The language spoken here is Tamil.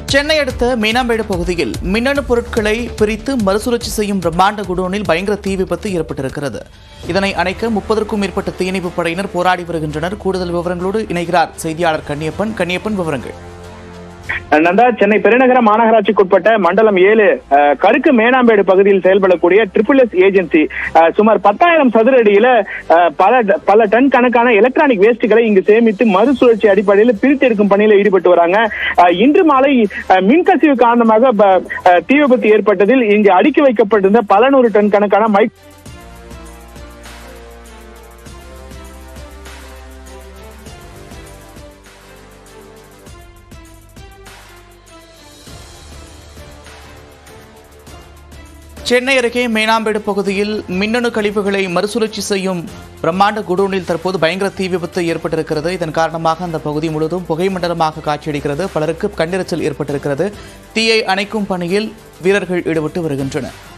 சென்னை அடுத்த மீனாம்பேடு பகுதியில் மின்னணு பொருட்களை பிரித்து மறுசுழற்சி செய்யும் பிரம்மாண்ட குடோனில் பயங்கர தீ விபத்து ஏற்பட்டிருக்கிறது இதனை அணைக்க முப்பதற்கும் மேற்பட்ட தீயணைப்பு படையினர் போராடி வருகின்றனர் கூடுதல் விவரங்களோடு இணைகிறார் செய்தியாளர் கன்னியப்பன் கன்னியப்பன் விவரங்கள் நந்தா சென்னை பெருநகர மாநகராட்சிக்குட்பட்ட மண்டலம் ஏழு அஹ், கருக்கு மேனாம்பேடு பகுதியில் செயல்படக்கூடிய ட்ரிபிள் எஸ் ஏஜென்சி அஹ், சுமார் பத்தாயிரம் சதுர அடியில அஹ், பல பல டன் கணக்கான எலக்ட்ரானிக் வேஸ்ட்களை இங்கு சேமித்து மறுசுழற்சி அடிப்படையில் பிரித்தெடுக்கும் பணியில ஈடுபட்டு வராங்க அஹ், இன்று மாலை அஹ், மின்கசிவு காரணமாக ப- அஹ், தீ விபத்து ஏற்பட்டதில் இங்கு அடுக்கி வைக்கப்பட்டிருந்த பல நூறு டன் கணக்கான மைக் சென்னை அருகே மேனாம்பேடு பகுதியில் மின்னணு கழிவுகளை மறுசுழற்சி செய்யும் பிரம்மாண்ட குடோனில் தற்போது பயங்கர தீ விபத்து ஏற்பட்டிருக்கிறது இதன் காரணமாக அந்த பகுதி முழுவதும் புகை மண்டலமாக காட்சியளிக்கிறது பலருக்கு கண்ணெரிச்சல் ஏற்பட்டிருக்கிறது தீயை அணைக்கும் பணியில் வீரர்கள் ஈடுபட்டு வருகின்றனர்